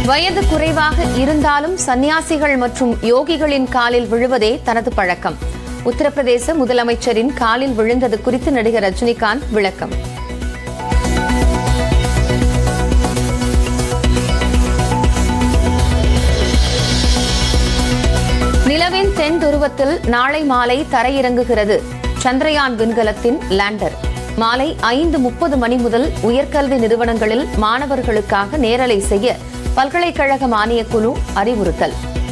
வயது குறைவாக இருந்தாலும் சன்னியாசிகள் மற்றும் யோகிகளின் காலில் விழுவதே தனது பழக்கம் உத்தரப்பிரதேச முதலமைச்சரின் காலில் விழுந்தது குறித்து நடிகர் ரஜினிகாந்த் விளக்கம் நிலவின் தென் துருவத்தில் நாளை மாலை தரையிறங்குகிறது சந்திரயான் விண்கலத்தின் லேண்டர் மாலை ஐந்து முப்பது மணி முதல் உயர்கல்வி நிறுவனங்களில் மாணவர்களுக்காக நேரலை செய்ய பல்கலைக்கழக மானியக் குழு அறிவுறுத்தல்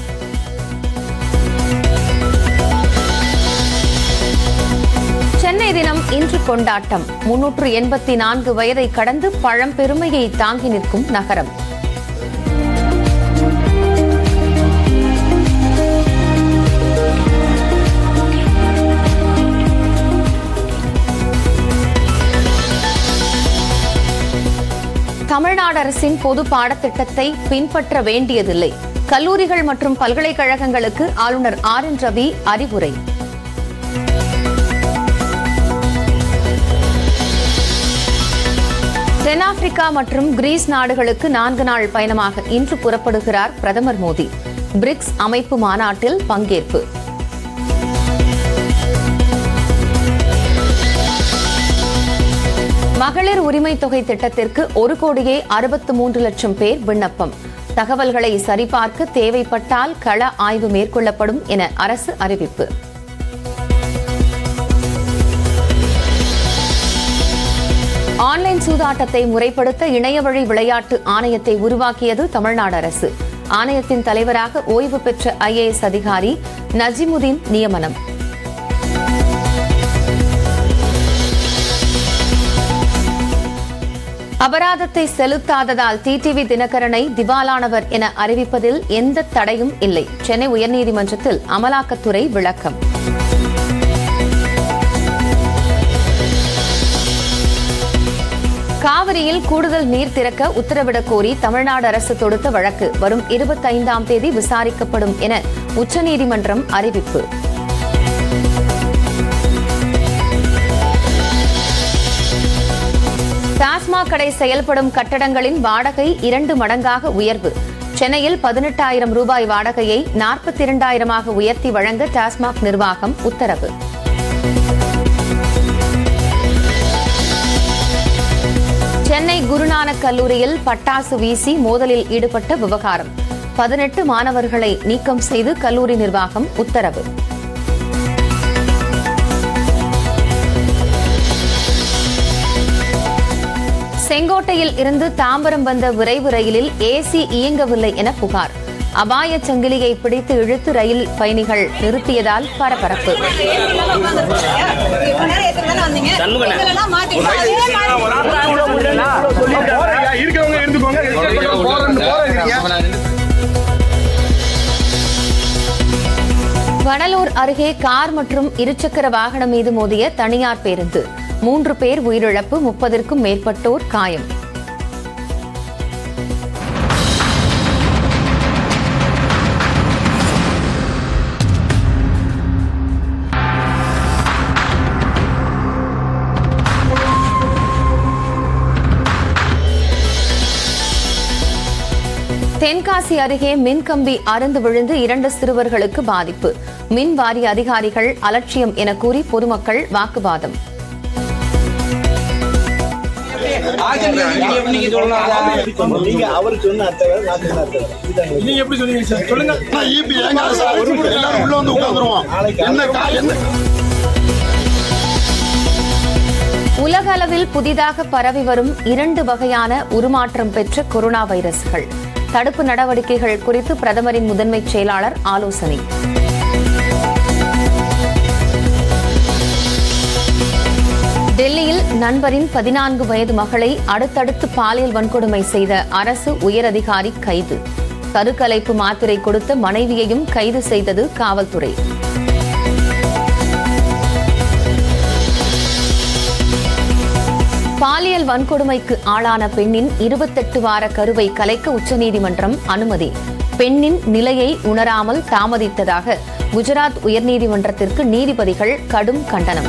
சென்னை தினம் இன்று கொண்டாட்டம் முன்னூற்று எண்பத்தி நான்கு வயதை கடந்து பழம்பெருமையை தாங்கி நிற்கும் நகரம் தமிழ்நாடு அரசின் பொது பாடத்திட்டத்தை பின்பற்ற வேண்டியதில்லை கல்லூரிகள் மற்றும் பல்கலைக்கழகங்களுக்கு ஆளுநர் ஆர் என் ரவி அறிவுரை தென்னாப்பிரிக்கா மற்றும் கிரீஸ் நாடுகளுக்கு நான்கு நாள் பயணமாக இன்று புறப்படுகிறார் பிரதமர் மோடி பிரிக்ஸ் அமைப்பு மாநாட்டில் பங்கேற்பு மகளிர் உரிமை தொகை திட்டத்திற்கு ஒரு கோடியே அறுபத்து மூன்று லட்சம் பேர் விண்ணப்பம் தகவல்களை சரிபார்க்க தேவைப்பட்டால் கள ஆய்வு மேற்கொள்ளப்படும் என அரசு அறிவிப்பு ஆன்லைன் சூதாட்டத்தை முறைப்படுத்த இணையவழி விளையாட்டு ஆணையத்தை உருவாக்கியது தமிழ்நாடு அரசு ஆணையத்தின் தலைவராக ஓய்வு பெற்ற ஐஏஎஸ் அதிகாரி நஜிமுதீன் நியமனம் அபராதத்தை செலுத்தாததால் டிடிவி தினகரனை திவாலானவர் என அறிவிப்பதில் எந்த தடையும் இல்லை சென்னை உயர்நீதிமன்றத்தில் அமலாக்கத்துறை விளக்கம் காவிரியில் கூடுதல் நீர் திறக்க உத்தரவிடக் கோரி தமிழ்நாடு அரசு தொடுத்த வழக்கு வரும் இருபத்தைந்தாம் தேதி விசாரிக்கப்படும் என உச்சநீதிமன்றம் அறிவிப்பு டாஸ்மாக் கடை செயல்படும் கட்டடங்களின் வாடகை இரண்டு மடங்காக உயர்வு சென்னையில் பதினெட்டாயிரம் ரூபாய் வாடகையை நாற்பத்தி இரண்டாயிரமாக உயர்த்தி வழங்க டாஸ்மாக் நிர்வாகம் உத்தரவு சென்னை குருநானக் கல்லூரியில் பட்டாசு வீசி மோதலில் ஈடுபட்ட விவகாரம் பதினெட்டு மாணவர்களை நீக்கம் செய்து கல்லூரி நிர்வாகம் உத்தரவு செங்கோட்டையில் இருந்து தாம்பரம் வந்த விரைவு ரயிலில் ஏசி இயங்கவில்லை என புகார் அபாய சங்கிலியை பிடித்து இழுத்து ரயில் பயணிகள் நிறுத்தியதால் பரபரப்பு இருக்கவங்க இருந்துக்கோங்க வடலூர் அருகே கார் மற்றும் இருசக்கர வாகனம் மீது மோதிய தனியார் பேருந்து மூன்று பேர் உயிரிழப்பு முப்பதற்கும் மேற்பட்டோர் காயம் தென்காசி அருகே மின்கம்பி அறுந்து விழுந்து இரண்டு சிறுவர்களுக்கு பாதிப்பு மின் வாரிய அதிகாரிகள் அலட்சியம் என கூறி பொதுமக்கள் வாக்குவாதம் நீங்க அவரு சொன்ன அர்த்தம் நான் சொன்ன அர்த்தம் நீங்க எப்படி சொன்னீங்க சார் சொல்லுங்க ஈபி ஏங்க அரசு எல்லாரும் உள்ள வந்து உட்கார்ந்துருவோம் என்ன கா- என்ன உலக அளவில் புதிதாக பரவி வரும் இரண்டு வகையான உருமாற்றம் பெற்ற கொரோனா வைரஸ்கள் தடுப்பு நடவடிக்கைகள் குறித்து பிரதமரின் முதன்மைச் செயலாளர் ஆலோசனை டெல்லியில் நண்பரின் பதினான்கு வயது மகளை அடுத்தடுத்து பாலியல் வன்கொடுமை செய்த அரசு உயரதிகாரி கைது கருக்கலைப்பு மாத்திரை கொடுத்த மனைவியையும் கைது செய்தது காவல்துறை பாலியல் வன்கொடுமைக்கு ஆளான பெண்ணின் இருபத்தெட்டு வார கருவை கலைக்க உச்சநீதிமன்றம் அனுமதி பெண்ணின் நிலையை உணராமல் தாமதித்ததாக குஜராத் உயர்நீதிமன்றத்திற்கு நீதிபதிகள் கடும் கண்டனம்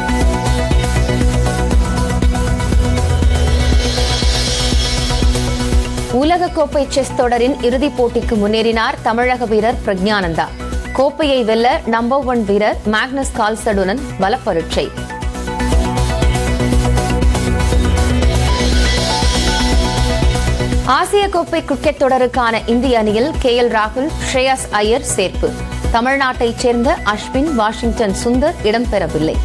உலகக்கோப்பை செஸ் தொடரின் இறுதிப் போட்டிக்கு முன்னேறினார் தமிழக வீரர் பிரக்ஞானந்தா கோப்பையை வெல்ல நம்பர் ஒன் வீரர் மேக்னஸ் கால்சடுடன் பலப்பரீட்சை ஆசிய கோப்பை கிரிக்கெட் தொடருக்கான இந்திய அணியில் கே எல் ராகுல் ஸ்ரேயஸ் ஐயர் சேர்ப்பு தமிழ்நாட்டைச் சேர்ந்த அஸ்வின் வாஷிங்டன் சுந்தர் இடம்பெறவில்லை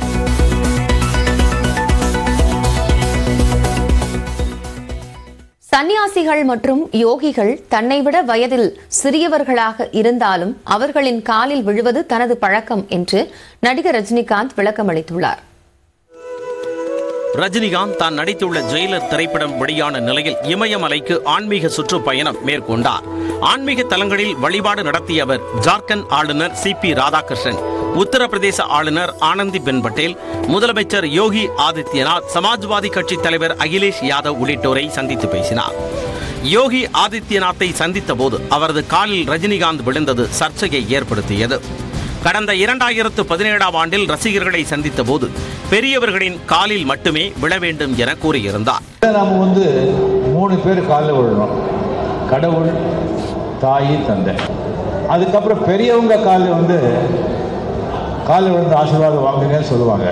சந்நியாசிகள் மற்றும் யோகிகள் தன்னை விட வயதில் சிறியவர்களாக இருந்தாலும் அவர்களின் காலில் விழுவது தனது பழக்கம் என்று நடிகர் ரஜினிகாந்த் விளக்கமளித்துள்ளார் ரஜினிகாந்த் தான் நடித்துள்ள ஜெயிலர் திரைப்படம் வெளியான நிலையில் இமயமலைக்கு ஆன்மீக சுற்றுப்பயணம் மேற்கொண்டார் ஆன்மீக தலங்களில் வழிபாடு நடத்திய அவர் ஜார்க்கண்ட் ஆளுநர் சி பி ராதாகிருஷ்ணன் உத்தரப்பிரதேச ஆளுநர் ஆனந்திபென் பட்டேல் முதலமைச்சர் யோகி ஆதித்யநாத் சமாஜ்வாதி கட்சி தலைவர் அகிலேஷ் யாதவ் உள்ளிட்டோரை சந்தித்து பேசினார் யோகி ஆதித்யநாத்தை சந்தித்த போது அவரது காலில் ரஜினிகாந்த் விழுந்தது சர்ச்சையை ஏற்படுத்தியது கடந்த இரண்டாயிரத்து பதினேழாம் ஆண்டில் ரசிகர்களை சந்தித்த போது பெரியவர்களின் காலில் மட்டுமே விழ வேண்டும் என கூறியிருந்தார் நாம வந்து மூணு பேர் காலில் விழணும் கடவுள் தாய் தந்தை அதுக்கப்புறம் பெரியவங்க காலில் வந்து காலில் விழுந்து ஆசீர்வாதம் வாங்குங்கன்னு சொல்லுவாங்க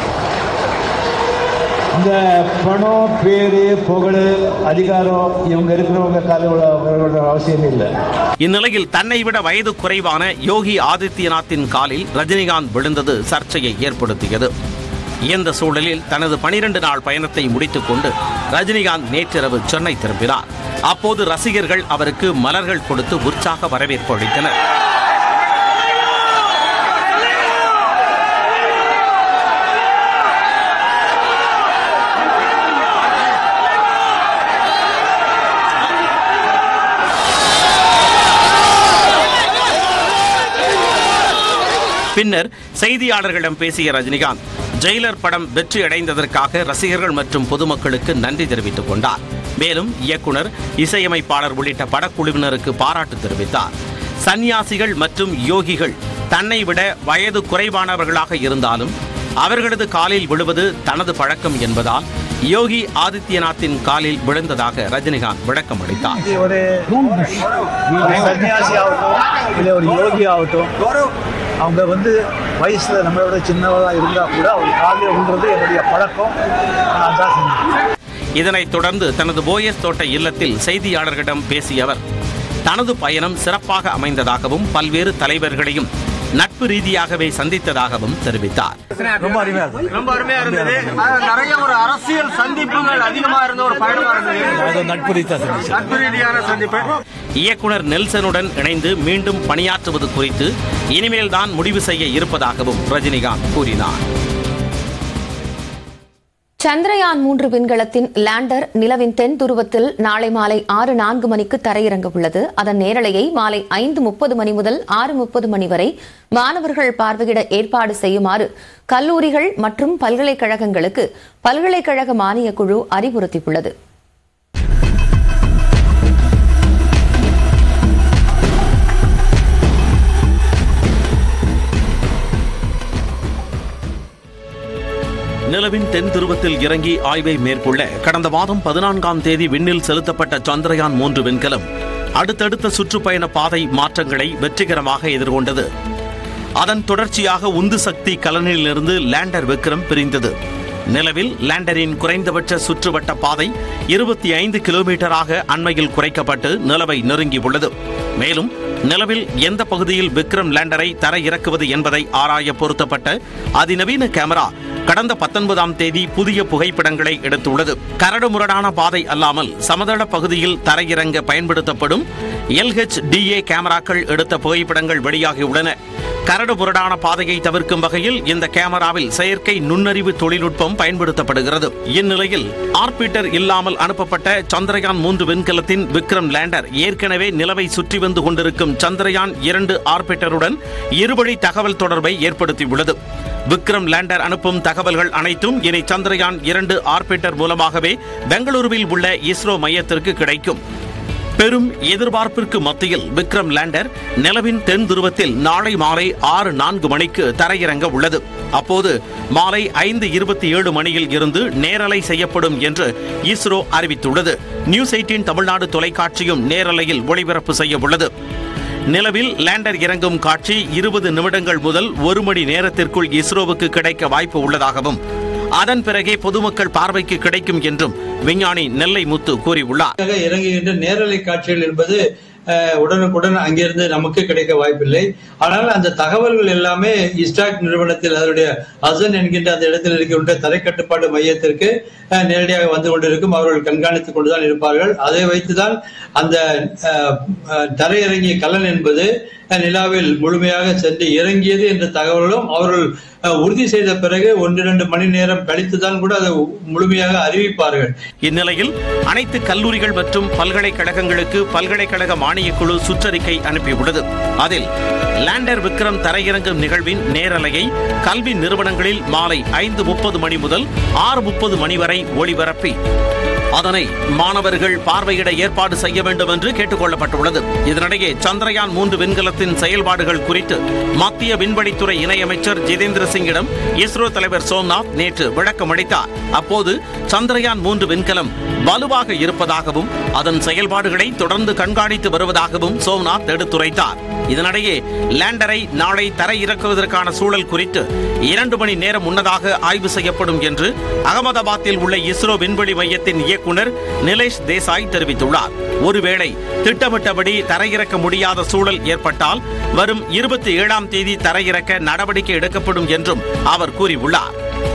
இந்த பணம் பேர் புகழ் அதிகாரம் இவங்க இருக்கிறவங்க காலில் விழ விழ அவசியம் இல்லை இந்நிலையில் தன்னை விட வயது குறைவான யோகி ஆதித்யநாத்தின் காலில் ரஜினிகாந்த் விழுந்தது சர்ச்சையை ஏற்படுத்தியது இந்த சூழலில் தனது பனிரெண்டு நாள் பயணத்தை முடித்துக் கொண்டு ரஜினிகாந்த் நேற்றிரவு சென்னை திரும்பினார் அப்போது ரசிகர்கள் அவருக்கு மலர்கள் கொடுத்து உற்சாக வரவேற்பு அளித்தனர் பின்னர் செய்தியாளர்களிடம் பேசிய ரஜினிகாந்த் ஜெயிலர் படம் வெற்றி அடைந்ததற்காக ரசிகர்கள் மற்றும் பொதுமக்களுக்கு நன்றி தெரிவித்துக் கொண்டார் மேலும் இயக்குனர் இசையமைப்பாளர் உள்ளிட்ட படக்குழுவினருக்கு பாராட்டு தெரிவித்தார் சந்நியாசிகள் மற்றும் யோகிகள் தன்னை விட வயது குறைவானவர்களாக இருந்தாலும் அவர்களது காலில் விழுவது தனது பழக்கம் என்பதால் யோகி ஆதித்யநாத்தின் காலில் விழுந்ததாக ரஜினிகாந்த் விளக்கம் அளித்தார் இது ஒரு ஒரு சன்னியாசி ஆகட்டும் இல்லை ஒரு யோகி ஆகட்டும் அவங்க வந்து வயசுல நம்மளோட சின்னவராக இருந்தால் கூட அவர் காலையில் விழுறது என்னுடைய பழக்கம் நான் அதான் செஞ்சேன் இதனைத் தொடர்ந்து தனது போயஸ் தோட்ட இல்லத்தில் செய்தியாளர்களிடம் பேசிய அவர் தனது பயணம் சிறப்பாக அமைந்ததாகவும் பல்வேறு தலைவர்களையும் நட்பு ரீதியாகவே சந்தித்ததாகவும் தெரிவித்தார் ரொம்ப அருமையா இருந்தது ரொம்ப அருமையா இருந்தது அது நிறைய ஒரு அரசியல் சந்திப்புகள் அதிகமா இருந்த ஒரு பயணமா இருந்தது நட்பு ரீதியாக செஞ்சு நட்பு ரீதியான சந்திப்பு இயக்குனர் நெல்சனுடன் இணைந்து மீண்டும் பணியாற்றுவது குறித்து இனிமேல் தான் முடிவு செய்ய இருப்பதாகவும் ரஜினிகாந்த் கூறினார் சந்திரயான் மூன்று விண்கலத்தின் லேண்டர் நிலவின் தென் துருவத்தில் நாளை மாலை ஆறு நான்கு மணிக்கு தரையிறங்க உள்ளது அதன் நேரலையை மாலை ஐந்து முப்பது மணி முதல் ஆறு முப்பது மணி வரை மாணவர்கள் பார்வையிட ஏற்பாடு செய்யுமாறு கல்லூரிகள் மற்றும் பல்கலைக்கழகங்களுக்கு பல்கலைக்கழக மானியக் குழு அறிவுறுத்தியுள்ளது நிலவின் தென் துருவத்தில் இறங்கி ஆய்வை மேற்கொள்ள கடந்த மாதம் பதினான்காம் தேதி விண்ணில் செலுத்தப்பட்ட சந்திரயான் மூன்று விண்கலம் அடுத்தடுத்த சுற்றுப்பயண பாதை மாற்றங்களை வெற்றிகரமாக எதிர்கொண்டது அதன் தொடர்ச்சியாக உந்து சக்தி கலனிலிருந்து லேண்டர் விக்ரம் பிரிந்தது நிலவில் லேண்டரின் குறைந்தபட்ச சுற்றுவட்ட பாதை இருபத்தி ஐந்து கிலோமீட்டராக அண்மையில் குறைக்கப்பட்டு நிலவை நெருங்கியுள்ளது மேலும் நிலவில் எந்த பகுதியில் விக்ரம் லேண்டரை தர இறக்குவது என்பதை ஆராய பொருத்தப்பட்ட அதிநவீன கேமரா கடந்த பத்தொன்பதாம் தேதி புதிய புகைப்படங்களை எடுத்துள்ளது கரடுமுரடான பாதை அல்லாமல் சமதள பகுதியில் தரையிறங்க பயன்படுத்தப்படும் எல்ஹெச்டிஏ கேமராக்கள் எடுத்த புகைப்படங்கள் வெளியாகியுள்ளன கரடுமுரடான பாதையை தவிர்க்கும் வகையில் இந்த கேமராவில் செயற்கை நுண்ணறிவு தொழில்நுட்பம் பயன்படுத்தப்படுகிறது இந்நிலையில் ஆர்பிட்டர் இல்லாமல் அனுப்பப்பட்ட சந்திரயான் மூன்று விண்கலத்தின் விக்ரம் லேண்டர் ஏற்கனவே நிலவை சுற்றி வந்து கொண்டிருக்கும் சந்திரயான் இரண்டு ஆர்பிட்டருடன் இருவழி தகவல் தொடர்பை ஏற்படுத்தியுள்ளது விக்ரம் லேண்டர் அனுப்பும் தகவல்கள் அனைத்தும் இனி சந்திரயான் இரண்டு ஆர்பிட்டர் மூலமாகவே பெங்களூருவில் உள்ள இஸ்ரோ மையத்திற்கு கிடைக்கும் பெரும் எதிர்பார்ப்பிற்கு மத்தியில் விக்ரம் லேண்டர் நிலவின் தென் துருவத்தில் நாளை மாலை ஆறு நான்கு மணிக்கு தரையிறங்க உள்ளது அப்போது மாலை ஐந்து இருபத்தி ஏழு மணியில் இருந்து நேரலை செய்யப்படும் என்று இஸ்ரோ அறிவித்துள்ளது நியூஸ் எயிட்டின் தமிழ்நாடு தொலைக்காட்சியும் நேரலையில் ஒளிபரப்பு செய்ய உள்ளது நிலவில் லேண்டர் இறங்கும் காட்சி இருபது நிமிடங்கள் முதல் ஒரு மணி நேரத்திற்குள் இஸ்ரோவுக்கு கிடைக்க வாய்ப்பு உள்ளதாகவும் அதன் பிறகே பொதுமக்கள் பார்வைக்கு கிடைக்கும் என்றும் விஞ்ஞானி நெல்லை முத்து கூறியுள்ளார் ஆக இறங்குகின்ற நேரலை காட்சிகள் என்பது அஹ், உடனுக்குடன் அங்கிருந்து நமக்கு கிடைக்க வாய்ப்பில்லை ஆனால் அந்த தகவல்கள் எல்லாமே இஸ்டாக் நிறுவனத்தில் அதனுடைய அசன் என்கின்ற அந்த இடத்தில் இருக்கின்ற தரைக்கட்டுப்பாட்டு மையத்திற்கு அஹ், நேரடியாக வந்து கொண்டிருக்கும் அவர்கள் கண்காணித்துக் கொண்டுதான் இருப்பார்கள் அதை வைத்துதான் அந்த அஹ், அஹ், தரையிறங்கிய கலன் என்பது அஹ், நிலாவில் முழுமையாக சென்று இறங்கியது என்ற தகவலும் அவர்கள் அஹ், உறுதி செய்த பிறகு ஒன்றிரண்டு மணி நேரம் கழித்துதான் கூட அதை முழுமையாக அறிவிப்பார்கள் இந்நிலையில் அனைத்து கல்லூரிகள் மற்றும் பல்கலைக்கழகங்களுக்கு பல்கலைக்கழக மானியக்குழு சுற்றறிக்கை அனுப்பியுள்ளது அதில் லேண்டர் விக்ரம் தரையிறங்கும் நிகழ்வின் நேரலையை கல்வி நிறுவனங்களில் மாலை ஐந்து முப்பது மணி முதல் ஆறு முப்பது மணி வரை ஒளிபரப்பி அதனை மாணவர்கள் பார்வையிட ஏற்பாடு செய்ய வேண்டும் என்று கேட்டுக் கொள்ளப்பட்டுள்ளது இதனிடையே சந்திரயான் மூன்று விண்கலத்தின் செயல்பாடுகள் குறித்து மத்திய விண்வெளித்துறை இணையமைச்சர் ஜிதேந்திர சிங்கிடம் இஸ்ரோ தலைவர் சோம்நாத் நேற்று விளக்கம் அளித்தார் அப்போது சந்திரயான் மூன்று விண்கலம் வலுவாக இருப்பதாகவும் அதன் செயல்பாடுகளை தொடர்ந்து கண்காணித்து வருவதாகவும் சோம்நாத் எடுத்துரைத்தார் இதனிடையே லேண்டரை நாளை தரை இறக்குவதற்கான சூழல் குறித்து இரண்டு மணி நேரம் முன்னதாக ஆய்வு செய்யப்படும் என்று அகமதாபாத்தில் உள்ள இஸ்ரோ விண்வெளி மையத்தின் இயக்குனர் நிலேஷ் தேசாய் தெரிவித்துள்ளார் ஒருவேளை திட்டமிட்டபடி தரையிறக்க முடியாத சூழல் ஏற்பட்டால் வரும் இருபத்தி ஏழாம் தேதி தரையிறக்க நடவடிக்கை எடுக்கப்படும் என்றும் அவர் கூறியுள்ளார்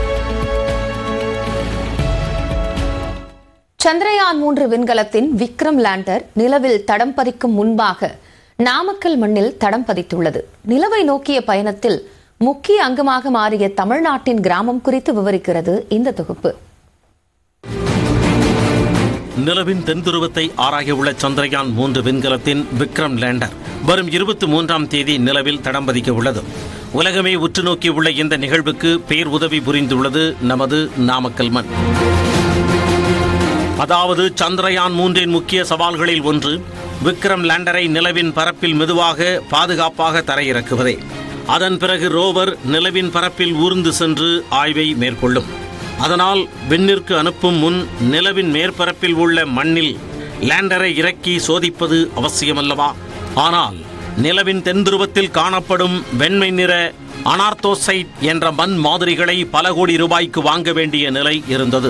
சந்திரயான் மூன்று விண்கலத்தின் விக்ரம் லேண்டர் நிலவில் தடம் பதிக்கும் முன்பாக நாமக்கல் மண்ணில் தடம் பதித்துள்ளது நிலவை நோக்கிய பயணத்தில் முக்கிய அங்கமாக மாறிய தமிழ்நாட்டின் கிராமம் குறித்து விவரிக்கிறது இந்த தொகுப்பு நிலவின் தென்துருவத்தை ஆராய உள்ள சந்திரயான் மூன்று விண்கலத்தின் விக்ரம் லேண்டர் வரும் இருபத்தி மூன்றாம் தேதி நிலவில் தடம் பதிக்க உள்ளது உலகமே உற்று நோக்கியுள்ள இந்த நிகழ்வுக்கு பேர் உதவி புரிந்துள்ளது நமது நாமக்கல் மண் அதாவது சந்திரயான் மூன்றின் முக்கிய சவால்களில் ஒன்று விக்ரம் லேண்டரை நிலவின் பரப்பில் மெதுவாக பாதுகாப்பாக தரையிறக்குவதே அதன் பிறகு ரோவர் நிலவின் பரப்பில் ஊர்ந்து சென்று ஆய்வை மேற்கொள்ளும் அதனால் விண்ணிற்கு அனுப்பும் முன் நிலவின் மேற்பரப்பில் உள்ள மண்ணில் லேண்டரை இறக்கி சோதிப்பது அவசியமல்லவா ஆனால் நிலவின் தென்துருவத்தில் காணப்படும் வெண்மை நிற அனார்த்தோசைட் என்ற மண் மாதிரிகளை பல கோடி ரூபாய்க்கு வாங்க வேண்டிய நிலை இருந்தது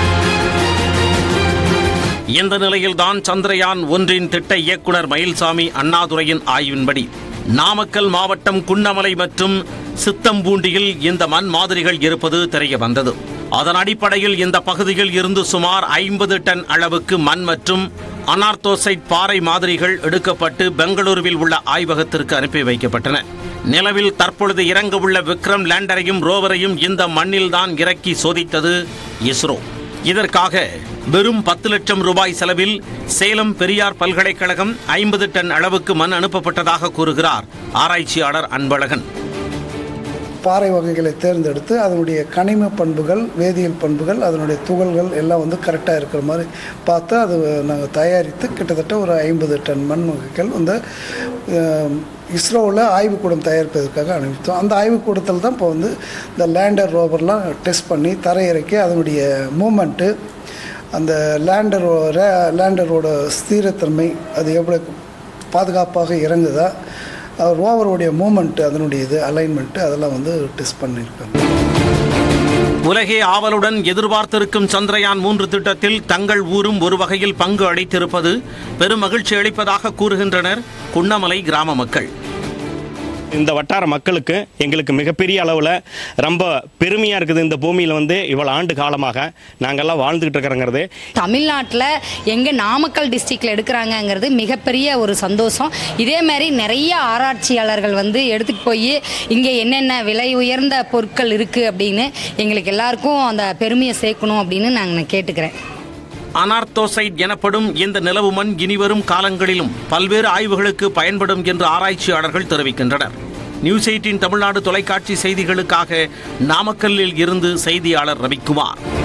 இந்த நிலையில்தான் சந்திரயான் ஒன்றின் திட்ட இயக்குனர் மயில்சாமி அண்ணாதுரையின் ஆய்வின்படி நாமக்கல் மாவட்டம் குன்னமலை மற்றும் சித்தம்பூண்டியில் இந்த மண் மாதிரிகள் இருப்பது தெரிய வந்தது அதன் அடிப்படையில் இந்த பகுதியில் இருந்து சுமார் ஐம்பது டன் அளவுக்கு மண் மற்றும் அனார்த்தோசைட் பாறை மாதிரிகள் எடுக்கப்பட்டு பெங்களூருவில் உள்ள ஆய்வகத்திற்கு அனுப்பி வைக்கப்பட்டன நிலவில் தற்பொழுது இறங்க உள்ள விக்ரம் லேண்டரையும் ரோவரையும் இந்த மண்ணில்தான் இறக்கி சோதித்தது இஸ்ரோ இதற்காக வெறும் பத்து லட்சம் ரூபாய் செலவில் சேலம் பெரியார் பல்கலைக்கழகம் ஐம்பது டன் அளவுக்கு மண் அனுப்பப்பட்டதாக கூறுகிறார் ஆராய்ச்சியாளர் அன்பழகன் பாறை வகைகளை தேர்ந்தெடுத்து அதனுடைய கனிம பண்புகள் வேதியியல் பண்புகள் அதனுடைய துகள்கள் எல்லாம் வந்து கரெக்டாக இருக்கிற மாதிரி பார்த்து அது நாங்கள் தயாரித்து கிட்டத்தட்ட ஒரு ஐம்பது டன் மண் வகைகள் வந்து இஸ்ரோவில் ஆய்வுக்கூடம் தயாரிப்பதற்காக அனுப்பித்தோம் அந்த ஆய்வுக்கூடத்தில் தான் இப்போ வந்து இந்த லேண்டர் ரோவர்லாம் டெஸ்ட் பண்ணி தரையிறக்கி அதனுடைய மூமெண்ட்டு அந்த லேண்டர் லேண்டரோட ஸ்திரத்தன்மை அது எவ்வளோ பாதுகாப்பாக இறங்குதா ரோவருடைய மூமெண்ட் அதனுடைய இது அலைன்மெண்ட்டு அதெல்லாம் வந்து டெஸ்ட் பண்ணியிருக்காங்க உலகே ஆவலுடன் எதிர்பார்த்திருக்கும் சந்திரயான் மூன்று திட்டத்தில் தங்கள் ஊரும் ஒரு வகையில் பங்கு அளித்திருப்பது பெரும் மகிழ்ச்சி அளிப்பதாக கூறுகின்றனர் குன்னமலை கிராம மக்கள் இந்த வட்டார மக்களுக்கு எங்களுக்கு மிகப்பெரிய அளவில் ரொம்ப பெருமையாக இருக்குது இந்த பூமியில் வந்து இவ்வளோ ஆண்டு காலமாக நாங்கள்லாம் வாழ்ந்துக்கிட்டு இருக்கிறோங்கிறது தமிழ்நாட்டில் எங்கே நாமக்கல் டிஸ்ட்ரிக்டில் எடுக்கிறாங்கங்கிறது மிகப்பெரிய ஒரு சந்தோஷம் இதே மாதிரி நிறைய ஆராய்ச்சியாளர்கள் வந்து எடுத்துகிட்டு போய் இங்கே என்னென்ன விலை உயர்ந்த பொருட்கள் இருக்குது அப்படின்னு எங்களுக்கு எல்லாருக்கும் அந்த பெருமையை சேர்க்கணும் அப்படின்னு நாங்கள் கேட்டுக்கிறேன் அனார்த்தோசைட் எனப்படும் இந்த நிலவு மண் இனிவரும் காலங்களிலும் பல்வேறு ஆய்வுகளுக்கு பயன்படும் என்று ஆராய்ச்சியாளர்கள் தெரிவிக்கின்றனர் நியூஸ் எயிட்டின் தமிழ்நாடு தொலைக்காட்சி செய்திகளுக்காக நாமக்கல்லில் இருந்து செய்தியாளர் ரவிக்குமார்